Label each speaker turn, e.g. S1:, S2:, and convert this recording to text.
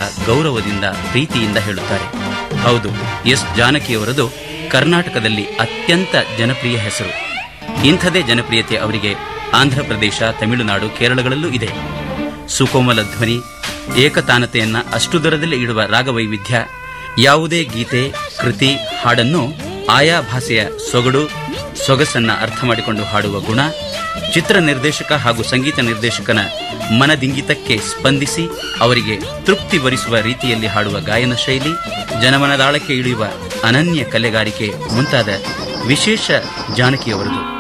S1: ಗೌರವದಿಂದ ಪ್ರೀತಿಯಿಂದ ಹೇಳುತ್ತಾರೆ ಹೌದು ಎಸ್ ಜಾನಕಿಯವರದು ಕರ್ನಾಟಕದಲ್ಲಿ ಅತ್ಯಂತ ಜನಪ್ರಿಯ ಹೆಸರು ಇಂಥದೇ ಜನಪ್ರಿಯತೆ ಅವರಿಗೆ ಆಂಧ್ರಪ್ರದೇಶ ತಮಿಳುನಾಡು ಕೇರಳಗಳಲ್ಲೂ ಇದೆ ಸುಕೋಮಲ ಧ್ವನಿ ಏಕತಾನತೆಯನ್ನ ಅಷ್ಟು ದರದಲ್ಲಿ ಇಡುವ ರಾಗವೈವಿಧ್ಯ ಯಾವುದೇ ಗೀತೆ ಕೃತಿ ಹಾಡನ್ನು ಆಯಾ ಭಾಷೆಯ ಸೊಗಡು ಸೊಗಸನ್ನ ಅರ್ಥ ಮಾಡಿಕೊಂಡು ಹಾಡುವ ಗುಣ ಚಿತ್ರ ನಿರ್ದೇಶಕ ಹಾಗೂ ಸಂಗೀತ ನಿರ್ದೇಶಕನ ಮನದಿಂಗಿತಕ್ಕೆ ಸ್ಪಂದಿಸಿ ಅವರಿಗೆ ತೃಪ್ತಿ ಭರಿಸುವ ರೀತಿಯಲ್ಲಿ ಹಾಡುವ ಗಾಯನ ಶೈಲಿ ಜನಮನದಾಳಕ್ಕೆ ಇಳಿಯುವ ಅನನ್ಯ ಕಲೆಗಾರಿಕೆ ಮುಂತಾದ ವಿಶೇಷ ಜಾನಕಿಯವರದು